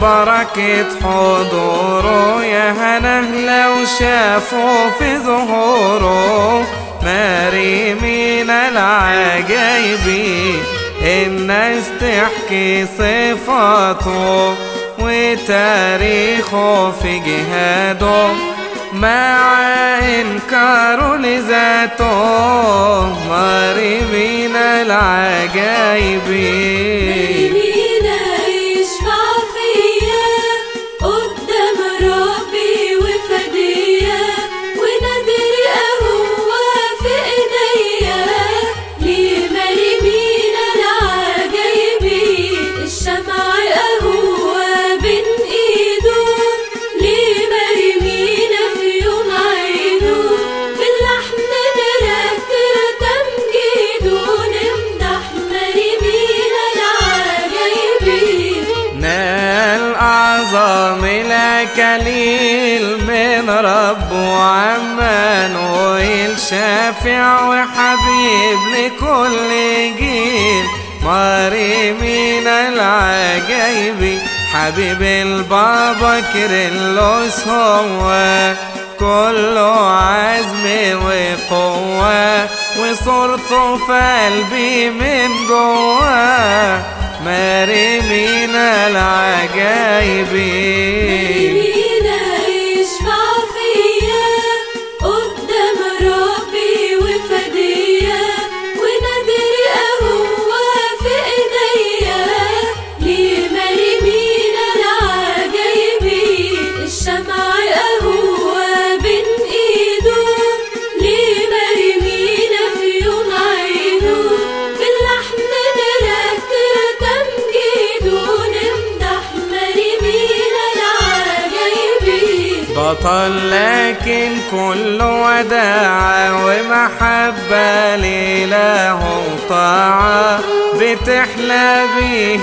بركة حضوره يا هنه لو شافوا في ظهوره مريمين العجايبين الناس تحكي صفاته وتاريخه في جهاده مع إنكاره لذاته مريمين العجايبين كليل من رب وعمانويل شافع وحبيب لكل جيل مريمين العجايبي حبيب البابا كريلوس هو كله عزم وقوة وصورته في قلبي من جواه مريمين العجايبين بطل لكن كل وداع ومحبة لله طاعة بتحلى به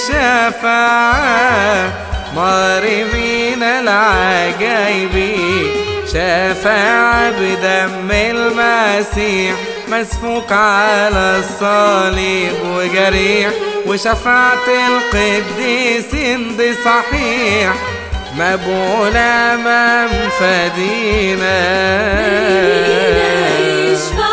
الشفاعة مريمين العجايبي شفاعة بدم المسيح مسفوك على الصليب وجريح وشفاعة القديسين دي صحيح مبعول أمام فدينا